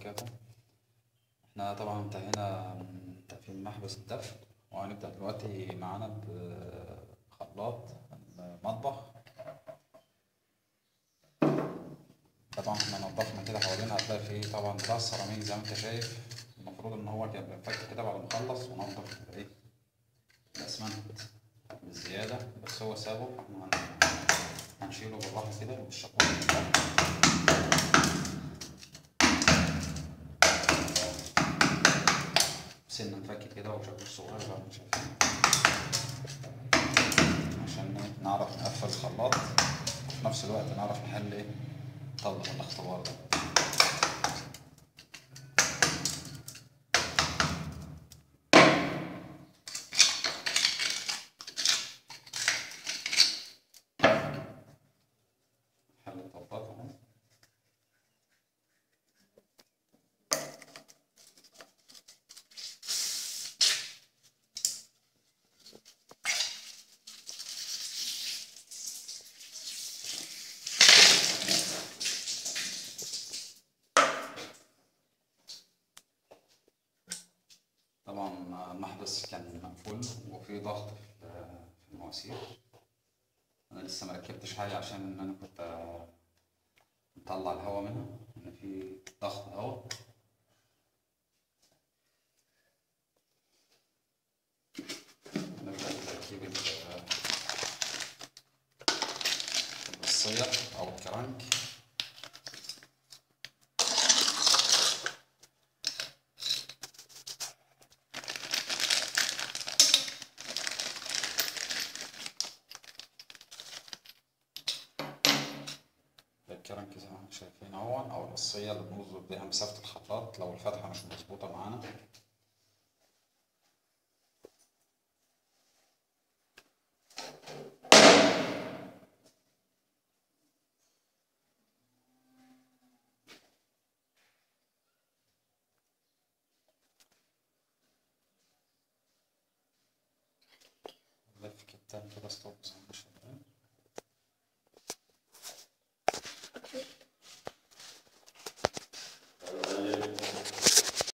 وبركاته احنا طبعا انتهينا من تقفيل محبس الدفء وهنبدأ دلوقتي معانا بخلاط المطبخ طبعا احنا نضفنا كده حوالينا هتلاقي فيه طبعا بتاع السيراميك زي ما انت شايف المفروض ان هو يبقى ينفك كده بعد ما نخلص وننضف ايه الاسمنت بالزيادة بس هو سابه احنا هنشيله بالراحة كده بالشاكوش سنة نفك كده وشاكوش صغير زي ما شايفين عشان نعرف نقفل الخلاط وفي نفس الوقت نعرف نحل ايه طلب الاختبار ده حل الطلبات اهو طبعا المحبس كان مقفول وفي ضغط في في المواسير انا لسه ما ركبتش حاجه عشان ان انا كنت مطلع الهواء منها ان في ضغط هواء نبدا بتركيب ال- الصير او الكرنك الكرنك زي ما احنا شايفين اهو او القصية اللي بنظبط بيها مسافة الخلاط لو الفتحة مش مظبوطة معانا نلف كتان كده ستوب زي ما احنا شايفين